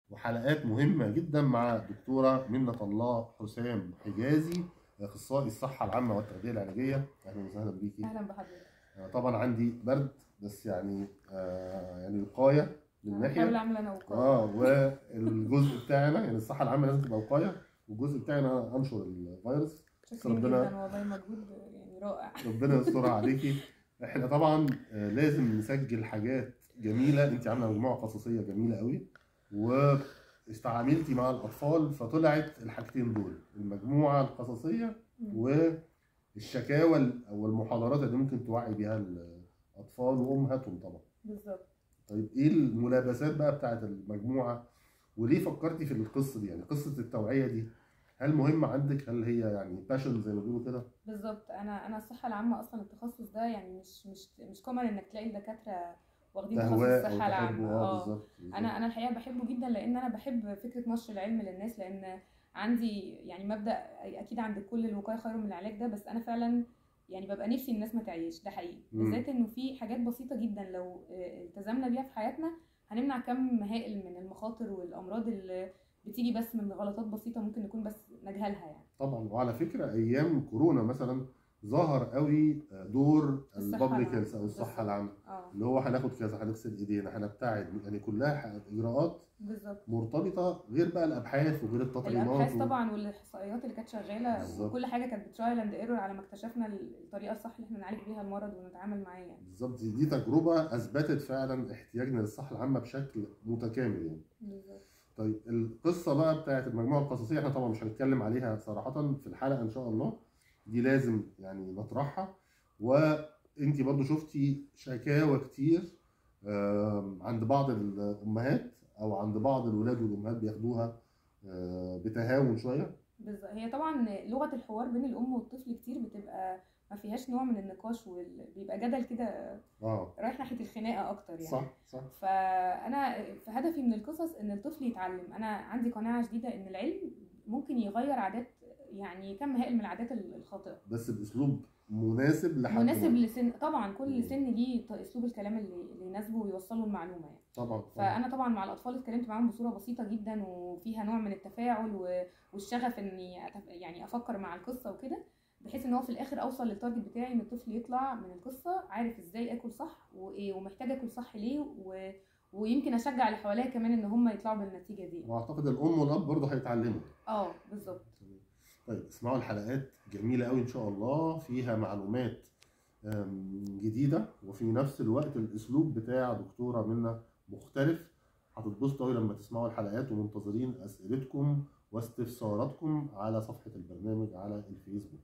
وحلقات مهمه جدا مع الدكتوره منة الله حسام حجازي اخصائي الصحه العامه والتغذيه العلاجيه اهلا وسهلا بيكي اهلا بحضرتك آه، طبعا عندي برد بس يعني آه يعني وقايه من بحاول ناحيه اعمل انا وقايه اه والجزء بتاعنا يعني الصحه العامه لازم تبقى وقايه والجزء بتاعنا انشر الفيروس شكرا ربنا- جدا والله مجهود يعني رائع ربنا يسترها عليكي احنا طبعا آه، لازم نسجل حاجات جميله انت عامله مجموعه قصصيه جميله قوي واستعاملتي مع الاطفال فطلعت الحاجتين دول المجموعه القصصيه والشكاوى او المحاضرات اللي ممكن توعي بيها الاطفال وامهاتهم طبعا بالظبط طيب ايه الملابسات بقى بتاعت المجموعه وليه فكرتي في القصه دي يعني قصه التوعيه دي هل مهمه عندك هل هي يعني باشن زي ما بيقولوا كده بالظبط انا انا الصحه العامه اصلا التخصص ده يعني مش مش مش كومن انك تلاقي الدكاتره واخدين تخصص تهواه او الصحه العامه تحبه اه بالظبط انا انا الحقيقه بحبه جدا لان انا بحب فكره نشر العلم للناس لان عندي يعني مبدا اكيد عند كل الوقايه خير من العلاج ده بس انا فعلا يعني ببقى نفسي الناس ما تعيش ده حقيقي مم. بالذات انه في حاجات بسيطه جدا لو آه، التزمنا بيها في حياتنا هنمنع كم هائل من المخاطر والامراض اللي بتيجي بس من غلطات بسيطه ممكن نكون بس نجهلها يعني طبعا وعلى فكره ايام كورونا مثلا ظهر قوي دور الصحة البابليك العامة. هيلث او الصحه بالظبط. العامه اه اللي هو هناخد كذا هنغسل ايدينا هنبتعد يعني كلها ح- اجراءات بالظبط مرتبطه غير بقى الابحاث وغير التطعيمات الابحاث و- طبعا والاحصائيات اللي كانت شغاله بالظبط. وكل حاجه كانت بترايل اند ايرور على ما اكتشفنا الطريقه الصح اللي احنا نعالج بيها المرض ونتعامل معاه يعني بالظبط دي, دي تجربه اثبتت فعلا احتياجنا للصحه العامه بشكل متكامل يعني بالظبط طيب القصه بقى بتاعت المجموعه القصصيه احنا طبعا مش هنتكلم عليها صراحه في الحلقه ان شاء الله دي لازم يعني نطرحها وانت برضو شفتي شكاوى كتير آم، عند بعض الامهات او عند بعض الولاد والامهات بياخدوها آه، بتهاون شويه بالظبط هي طبعا لغه الحوار بين الام والطفل كتير بتبقى ما فيهاش نوع من النقاش وبيبقى جدل كده اه رايح ناحيه الخناقه اكتر يعني صح صح فانا في هدفي من القصص ان الطفل يتعلم انا عندي قناعه شديده ان العلم ممكن يغير عادات يعني كم هائل من العادات الخاطئه بس باسلوب مناسب لحد مناسب ما- لسن طبعا مم. كل سن ليه ط- اسلوب الكلام اللي اللي يناسبه ويوصله المعلومه يعني طبعا طبعا فانا طبعا مع الاطفال اتكلمت معاهم بصوره بسيطه جدا وفيها نوع من التفاعل و- والشغف اني أتف- يعني افكر مع القصه وكده بحيث ان هو في الاخر اوصل للتارجت بتاعي ان الطفل يطلع من القصه عارف ازاي اكل صح وايه ومحتاج اكل صح ليه و... ويمكن اشجع اللي حواليا كمان ان هم يطلعوا بالنتيجه دي واعتقد الام والاب برضه هيتعلموا اه بالظبط طيب اسمعوا الحلقات جميلة قوي إن شاء الله فيها معلومات أم، جديدة وفي نفس الوقت الأسلوب بتاع دكتورة منا مختلف هتتبسطوا قوي لما تسمعوا الحلقات ومنتظرين أسئلتكم واستفساراتكم على صفحة البرنامج على الفيسبوك